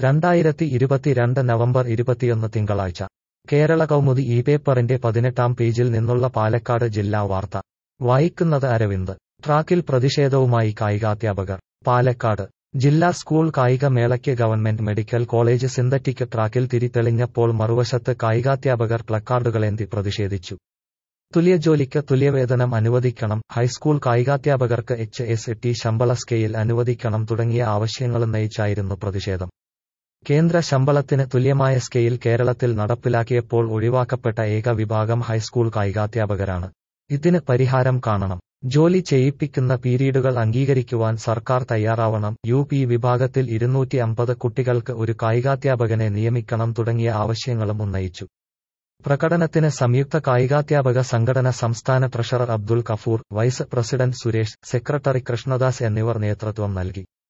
രണ്ടായിരത്തി ഇരുപത്തിരണ്ട് നവംബർ ഇരുപത്തിയൊന്ന് തിങ്കളാഴ്ച കേരള കൗമുദി ഈ പേപ്പറിന്റെ പതിനെട്ടാം പേജിൽ നിന്നുള്ള പാലക്കാട് ജില്ലാ വാർത്ത വായിക്കുന്നത് അരവിന്ദ് ട്രാക്കിൽ പ്രതിഷേധവുമായി കായികാധ്യാപകർ പാലക്കാട് ജില്ലാ സ്കൂൾ കായിക മേളയ്ക്ക് ഗവൺമെന്റ് മെഡിക്കൽ കോളേജ് സിന്തറ്റിക് ട്രാക്കിൽ തിരിതെളിഞ്ഞപ്പോൾ മറുവശത്ത് കായികാധ്യാപകർ പ്ലക്കാർഡുകളേന്തി പ്രതിഷേധിച്ചു തുല്യജോലിക്ക് തുല്യവേതനം അനുവദിക്കണം ഹൈസ്കൂൾ കായികാധ്യാപകർക്ക് എച്ച് എസ് ടി ശമ്പള സ്കെയിൽ അനുവദിക്കണം തുടങ്ങിയ ആവശ്യങ്ങളുന്നയിച്ചായിരുന്നു പ്രതിഷേധം കേന്ദ്ര ശമ്പളത്തിന് തുല്യമായ സ്കെയിൽ കേരളത്തിൽ നടപ്പിലാക്കിയപ്പോൾ ഒഴിവാക്കപ്പെട്ട ഏക വിഭാഗം ഹൈസ്കൂൾ കായികാധ്യാപകരാണ് ഇതിന് പരിഹാരം കാണണം ജോലി ചെയ്യിപ്പിക്കുന്ന പീരീഡുകൾ അംഗീകരിക്കുവാൻ സർക്കാർ തയ്യാറാവണം യു പി വിഭാഗത്തിൽ ഇരുന്നൂറ്റി അമ്പത് കുട്ടികൾക്ക് ഒരു കായികാധ്യാപകനെ നിയമിക്കണം തുടങ്ങിയ ആവശ്യങ്ങളും ഉന്നയിച്ചു പ്രകടനത്തിന് സംയുക്ത കായികാധ്യാപക സംഘടന സംസ്ഥാന treasurer Abdul Gafoor vice president Suresh secretary Krishnadas എന്നിവർ നേതൃത്വം നൽകി